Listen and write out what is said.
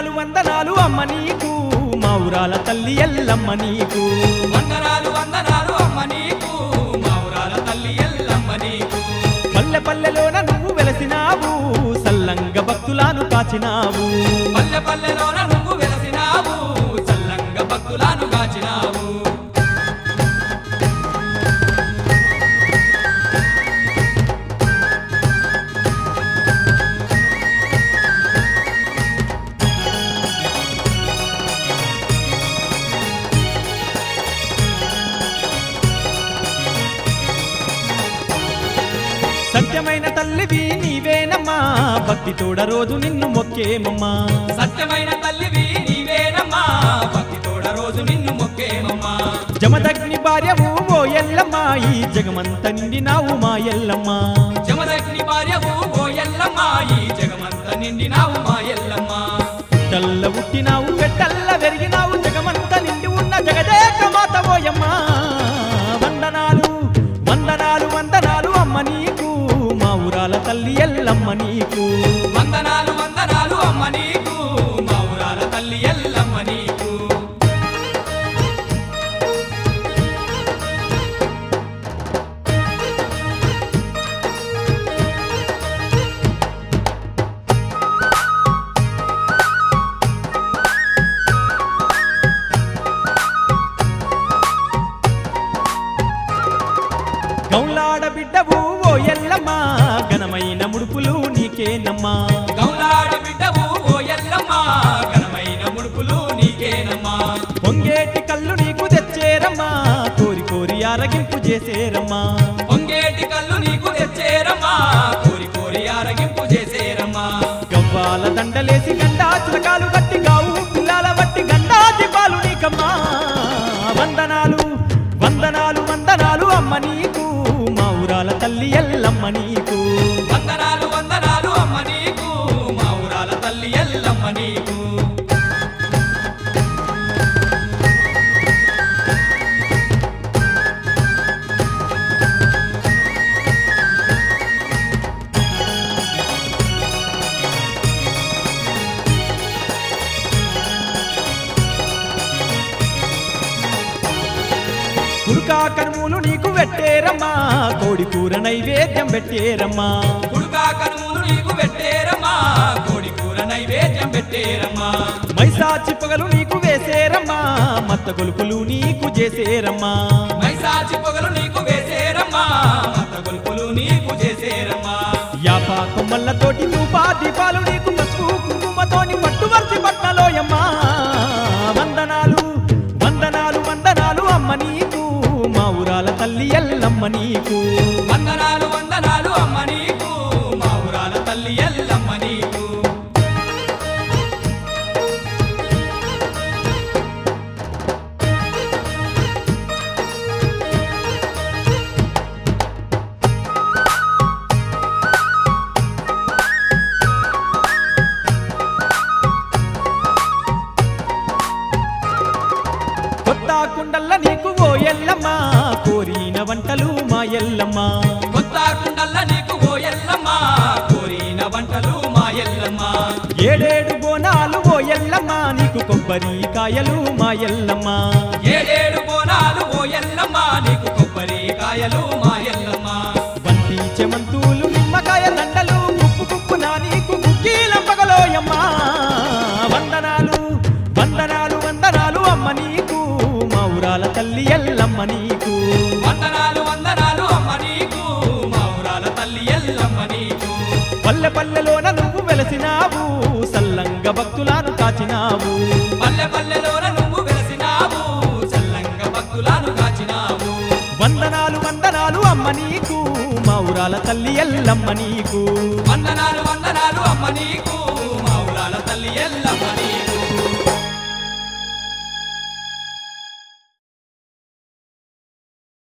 వందనాలు వందనాలు అమ్మ నీకు మా ఊరాల తల్లి ఎల్లమ్మ నీకు వందనాలు వందనాలు అమ్మ నీకు మా ఊరాల తల్లి ఎల్లమ్మ నీకు పల్లె పల్లెలోన నువ్వు వెలసినావు సల్లంగ భక్తులను కాచినావు పల్లె పల్లెలోన నువ్వు వెలసినావు చల్లంగా భక్తులను కాచినావు సత్యమైన తల్లివి నీవేనమ్మా భక్తి తోడ రోజు నిన్ను మొక్కేమమ్మా సత్యమైన తల్లివి నీవేనమ్మా భక్తి తోడ రోజు నిన్ను మొక్కేమమ్మా జమదగ్ని భార్యవు ఓ ఎల్లమ్మ ఈ జగమంత నిండినావు మా ఎల్లమ్మ జమదగ్ని భార్యవు ఓ ఎల్లమ్మ ఈ జగమంత నిండినావు మా ఎల్లమ్మ తల్ల పుట్టినావు పెట్టల్ల పెరిగినావు జగమంత నిండి ఉన్న జగదేక మాత ఓయమ్మ వందనాలు వందనాలు వందనాలు అమ్మ నీకు మా ఊరాల తల్లి ఎల్లమ్మ నీకు వందనాలు వందనాలు అమ్మ నీకు మా ఊరాల తల్లి ఎల్లమ్మ నీకు గౌలాడ బిడ్డవు ఓ ఎల్లమ్మ ఘనమైన ముడుపులు నీకేనమ్మా గౌలాడి బిడ్డవు ఓ ఎల్లమ్మ ఘనమైన ముడుపులు నీకేనమ్మా పొంగేటి కళ్ళు నీకు తెచ్చేరమ్మా కోరి కోరి ఆరగింపు చేసేరమ్మా పొంగేటి కళ్ళు నీకు తెచ్చేరమ్మా కోరి కోరి ఆరగింపు చేసేరమ్మా గవ్వాల దండలేసి గండా చిలకాలు గట్టి గావు పిల్లాల బట్టి గండా దీపాలు నీకమ్మా వందనాలు వందనాలు వందనాలు అమ్మ నీకు మా ఊరాల తల్లి ఎల్లమ్మ నీకు వందనాలు వందనాలు అమ్మ నీకు మా ఊరాల తల్లి ఎల్లమ్మ నీకు కుడుకా కనుములు నీకు పెట్టేరమ్మా కోడి కూర నైవేద్యం పెట్టేరమ్మా కుడుకా కనుములు నీకు పెట్టేరమ్మా కోడి కూర నైవేద్యం పెట్టేరమ్మా మైసాచి పొగలు నీకు వేసేరమ్మా మత్త గొలుపులు నీకు చేసేరమ్మా మైసాచి పొగలు నీకు వేసేరమ్మా మత గొలుపులు నీకు చేసేరమ్మా యాపా కొమ్మల్లతోటి రూపా దీపాలు నీకు పసుపు కుంకుమతోని పట్టు వర్తి పట్నలోయమ్మా వందనాలు వందనాలు వందనాలు అమ్మ నీకు మా ఊరాల తల్లి ఎల్లమ్మ నీకు వందనాలు వందనాలు అమ్మ నీకు మా ఊరాల తల్లి ఎల్లమ్మ నీకు కొత్త కుండల్ల నీకు ఓ ఎల్లమ్మ కోరిన వంటలు మా ఎల్లమ్మ కొత్త కుండల్ల నీకు ఓ ఎల్లమ్మ కోరిన వంటలు మా ఎల్లమ్మ ఏడేడు బోనాలు ఓ ఎల్లమ్మ నీకు కొబ్బరి కాయలు మా ఎల్లమ్మ ఏడేడు బోనాలు ఓ ఎల్లమ్మ నీకు కొబ్బరి కాయలు మా ఎల్లమ్మ బంతి చెమంతులు నిమ్మకాయ దండలు కుప్పు కుప్పు నా నీకు కుక్కీలంపగలోయమ్మ వందనాలు వందనాలు వందనాలు అమ్మ నీకు మా ఊరాల తల్లి ఎల్లమ్మ నీకు వందనాలు వందనాలు అమ్మ నీకు మా ఊరాల తల్లి ఎల్లమ్మ నీకు పల్లె పల్లెలోన నువ్వు వెలసినావు సల్లంగ భక్తులను కాచినావు పల్లె పల్లెలోన నువ్వు వెలసినావు చల్లంగా భక్తులను కాచినావు వందనాలు వందనాలు అమ్మ నీకు మా ఊరాల తల్లి ఎల్లమ్మ నీకు వందనాలు వందనాలు అమ్మ నీకు మా ఊరాల తల్లి ఎల్లమ్మ నీకు